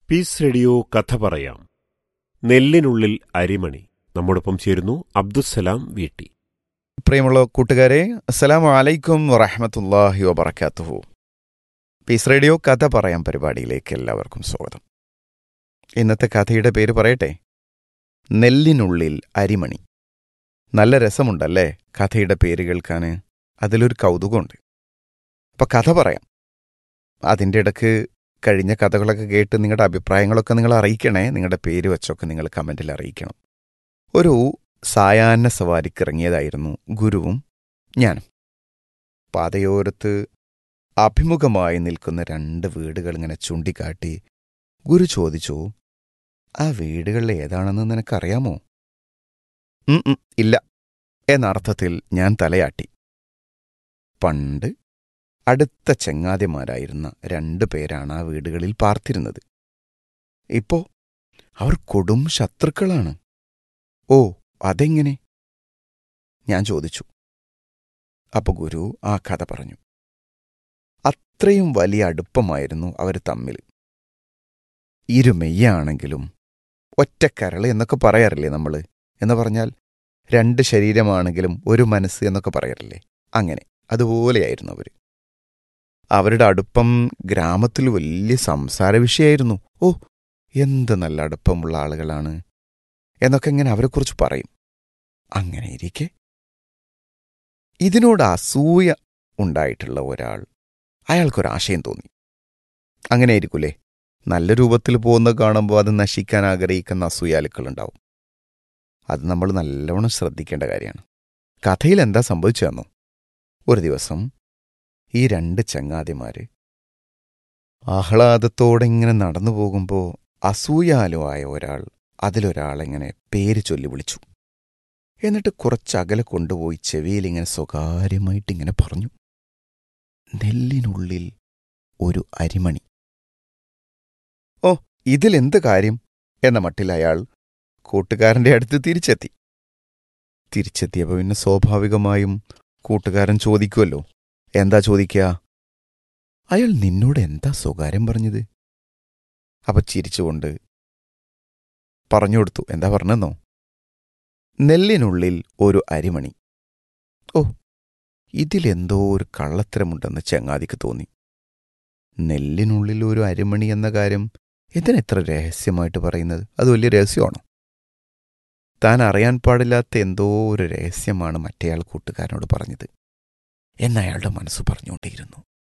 piece radio കഥ പറയാം നെല്ലിനുള്ളിൽ അരിമണി നമ്മോടൊപ്പം ചേരുന്നു അബ്ദുസലാം വീട്ടി പ്രിയമുള്ള കൂട്ടുകാരെ അസ്സലാമു അലൈക്കും വറഹമത്തല്ലാഹി വബർക്കാത്തുഹു പീസ് റേഡിയോ കഥ പറയാം പരിപാടിയിലേക്ക് എല്ലാവർക്കും സ്വാഗതം ഇന്നത്തെ കഥയുടെ പേര് പറയട്ടെ നെല്ലിനുള്ളിൽ അരിമണി നല്ല രസമുണ്ടല്ലേ കഥയുടെ പേര് കേൾക്കാൻ അതിലൊരു കൗതുകമുണ്ട് അപ്പം കഥ പറയാം അതിൻ്റെ ഇടക്ക് കഴിഞ്ഞ കഥകളൊക്കെ കേട്ട് നിങ്ങളുടെ അഭിപ്രായങ്ങളൊക്കെ നിങ്ങൾ അറിയിക്കണേ നിങ്ങളുടെ പേര് വെച്ചൊക്കെ നിങ്ങൾ കമൻറ്റിൽ അറിയിക്കണം ഒരു സായാഹ്ന സവാരിക്ക് ഇറങ്ങിയതായിരുന്നു ഗുരുവും ഞാനും പാതയോരത്ത് അഭിമുഖമായി നിൽക്കുന്ന രണ്ട് വീടുകൾ ഇങ്ങനെ ചൂണ്ടിക്കാട്ടി ഗുരു ചോദിച്ചു ആ വീടുകൾ ഏതാണെന്ന് നിനക്കറിയാമോ ഉം ഉം, ഇല്ല എന്നർത്ഥത്തിൽ ഞാൻ തലയാട്ടി പണ്ട് അടുത്ത ചെങ്ങാതിമാരായിരുന്ന രണ്ടു പേരാണ് ആ വീടുകളിൽ പാർത്തിരുന്നത് ഇപ്പോ അവർ കൊടും ശത്രുക്കളാണ് ഓ അതെങ്ങനെ ഞാൻ ചോദിച്ചു അപ്പൊ ഗുരു ആ കഥ പറഞ്ഞു അത്രയും വലിയ അടുപ്പമായിരുന്നു അവർ തമ്മിൽ ഇരുമെയ്യാണെങ്കിലും ഒറ്റക്കരള് എന്നൊക്കെ പറയാറില്ലേ നമ്മൾ എന്ന് പറഞ്ഞാൽ രണ്ട് ശരീരമാണെങ്കിലും ഒരു മനസ്സ് എന്നൊക്കെ പറയാറില്ലേ അങ്ങനെ അതുപോലെയായിരുന്നു അവർ അവരുടെ അടുപ്പം ഗ്രാമത്തിൽ വലിയ സംസാര വിഷയമായിരുന്നു ഓ എന്ത് നല്ല അടുപ്പമുള്ള ആളുകളാണ് എന്നൊക്കെ ഇങ്ങനെ അവരെക്കുറിച്ച് പറയും അങ്ങനെ ഇരിക്കെ ഇതിനോട് അസൂയ ഉണ്ടായിട്ടുള്ള ഒരാൾ അയാൾക്കൊരാശയം തോന്നി അങ്ങനെ ആയിരിക്കൂലേ നല്ല രൂപത്തിൽ പോകുന്ന കാണുമ്പോൾ അത് നശിക്കാൻ ആഗ്രഹിക്കുന്ന അസൂയാലുക്കളുണ്ടാവും അത് നമ്മൾ നല്ലവണ്ണം ശ്രദ്ധിക്കേണ്ട കാര്യമാണ് കഥയിൽ എന്താ സംഭവിച്ചതെന്നോ ഒരു ദിവസം ഈ രണ്ട് ചങ്ങാതിമാര് ആഹ്ലാദത്തോടെ ഇങ്ങനെ നടന്നു പോകുമ്പോൾ അസൂയാലുവായ ഒരാൾ അതിലൊരാളെങ്ങനെ പേര് ചൊല്ലി വിളിച്ചു എന്നിട്ട് കുറച്ചകലെ കൊണ്ടുപോയി ചെവിയിൽ ഇങ്ങനെ സ്വകാര്യമായിട്ട് ഇങ്ങനെ പറഞ്ഞു നെല്ലിനുള്ളിൽ ഒരു അരിമണി ഓ ഇതിലെന്ത് കാര്യം എന്ന മട്ടിൽ അയാൾ കൂട്ടുകാരന്റെ അടുത്ത് തിരിച്ചെത്തി തിരിച്ചെത്തിയപ്പോൾ പിന്നെ സ്വാഭാവികമായും കൂട്ടുകാരൻ ചോദിക്കുമല്ലോ എന്താ ചോദിക്കുക അയാൾ നിന്നോട് എന്താ സ്വകാര്യം പറഞ്ഞത് അപ്പൊ ചിരിച്ചുകൊണ്ട് പറഞ്ഞു കൊടുത്തു എന്താ പറഞ്ഞെന്നോ നെല്ലിനുള്ളിൽ ഒരു അരിമണി ഓ ഇതിലെന്തോ ഒരു കള്ളത്തരമുണ്ടെന്ന് ചങ്ങാതിക്ക് തോന്നി നെല്ലിനുള്ളിൽ ഒരു അരിമണി എന്ന കാര്യം എന്തിനെത്ര രഹസ്യമായിട്ട് പറയുന്നത് അത് വലിയ രഹസ്യമാണോ താൻ അറിയാൻ പാടില്ലാത്ത എന്തോ ഒരു രഹസ്യമാണ് മറ്റേയാൾ കൂട്ടുകാരനോട് പറഞ്ഞത് എന്നയാളുടെ മനസ്സ് പറഞ്ഞുകൊണ്ടേയിരുന്നു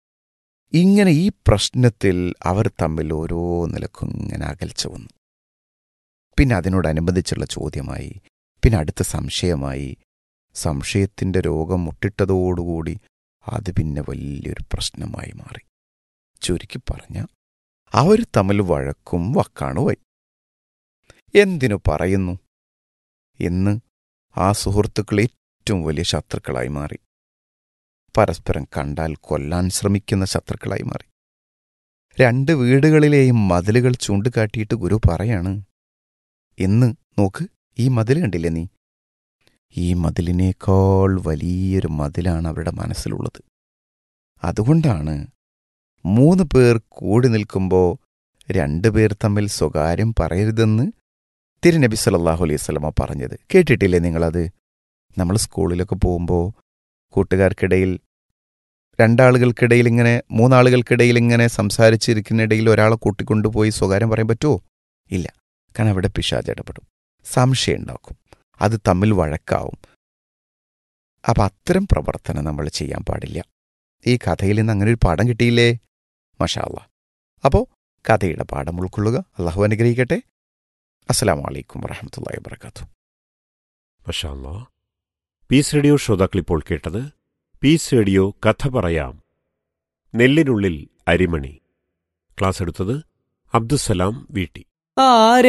ഇങ്ങനെ ഈ പ്രശ്നത്തിൽ അവർ തമ്മിൽ ഓരോ നിലക്കും ഇങ്ങനെ അകൽച്ച വന്നു പിന്നെ അതിനോടനുബന്ധിച്ചുള്ള ചോദ്യമായി പിന്നെ അടുത്ത സംശയമായി സംശയത്തിന്റെ രോഗം മുട്ടിട്ടതോടുകൂടി അത് പിന്നെ വലിയൊരു പ്രശ്നമായി മാറി ചുരുക്കി പറഞ്ഞ അവർ തമ്മിൽ വഴക്കും വക്കാണുമായി എന്തിനു പറയുന്നു ഇന്ന് ആ സുഹൃത്തുക്കൾ ഏറ്റവും വലിയ ശത്രുക്കളായി മാറി പരസ്പരം കണ്ടാൽ കൊല്ലാൻ ശ്രമിക്കുന്ന ശത്രുക്കളായി മാറി രണ്ട് വീടുകളിലെയും മതിലുകൾ ചൂണ്ടിക്കാട്ടിയിട്ട് ഗുരു പറയാണ് ഇന്ന് നോക്ക് ഈ മതിൽ കണ്ടില്ലേ നീ ഈ മതിലിനേക്കാൾ വലിയൊരു മതിലാണ് അവരുടെ മനസ്സിലുള്ളത് അതുകൊണ്ടാണ് മൂന്ന് പേർ കൂടി നിൽക്കുമ്പോൾ രണ്ടു പേർ തമ്മിൽ സ്വകാര്യം പറയരുതെന്ന് തിരുനബി സല്ലല്ലാഹു അലൈഹി സ്വലമ പറഞ്ഞത് കേട്ടിട്ടില്ലേ നിങ്ങളത് നമ്മൾ സ്കൂളിലൊക്കെ പോകുമ്പോൾ കൂട്ടുകാർക്കിടയിൽ രണ്ടാളുകൾക്കിടയിൽ ഇങ്ങനെ മൂന്നാളുകൾക്കിടയിൽ ഇങ്ങനെ സംസാരിച്ചിരിക്കുന്നിടയിൽ ഒരാളെ കൂട്ടിക്കൊണ്ടുപോയി സ്വകാര്യം പറയാൻ പറ്റുമോ ഇല്ല കാരണം അവിടെ പിശാജ് ഇടപെടും സംശയം ഉണ്ടാക്കും അത് തമ്മിൽ വഴക്കാവും അപ്പം അത്തരം പ്രവർത്തനം നമ്മൾ ചെയ്യാൻ പാടില്ല ഈ കഥയിൽ നിന്ന് അങ്ങനെ ഒരു പാഠം കിട്ടിയില്ലേ മഷാല്ല അപ്പോൾ കഥയുടെ പാഠം ഉൾക്കൊള്ളുക അള്ളാഹു അനുഗ്രഹിക്കട്ടെ അസ്സലാമു അലൈക്കും വറഹമത്തല്ലാ വാത്തു മഷാല്ല പീസ് റേഡിയോ ശ്രോതാക്കൾ ഇപ്പോൾ കേട്ടത് പീസ് റേഡിയോ കഥ പറയാം നെല്ലിനുള്ളിൽ അരിമണി ക്ലാസ് എടുത്തത് അബ്ദുസലാം വീട്ടി ആരെ